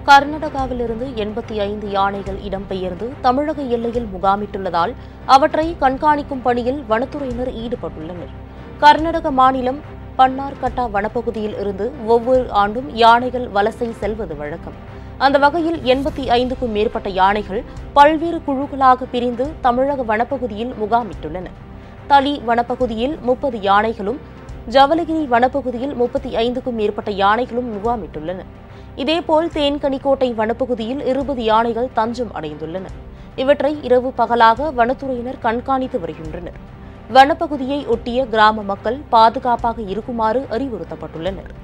கர்நாடகாவிலிருந்து எண்பத்தி ஐந்து யானைகள் இடம்பெயர்ந்து தமிழக எல்லையில் முகாமிட்டுள்ளதால் அவற்றை கண்காணிக்கும் பணியில் வனத்துறையினர் ஈடுபட்டுள்ளனர் கர்நாடக மாநிலம் பன்னார்கட்டா வனப்பகுதியில் இருந்து ஒவ்வொரு ஆண்டும் யானைகள் வலசை செல்வது வழக்கம் அந்த வகையில் எண்பத்தி ஐந்துக்கும் மேற்பட்ட யானைகள் பல்வேறு குழுக்களாக பிரிந்து தமிழக வனப்பகுதியில் முகாமிட்டுள்ளன தளி வனப்பகுதியில் முப்பது யானைகளும் ஜவலகிரி வனப்பகுதியில் முப்பத்தி ஐந்துக்கும் மேற்பட்ட யானைகளும் முகாமிட்டுள்ளன இதேபோல் தேன்கனிக்கோட்டை வனப்பகுதியில் இருபது யானைகள் தஞ்சம் அடைந்துள்ளன இவற்றை இரவு பகலாக வனத்துறையினர் கண்காணித்து வருகின்றனர் வனப்பகுதியை ஒட்டிய கிராம மக்கள் பாதுகாப்பாக இருக்குமாறு அறிவுறுத்தப்பட்டுள்ளனர்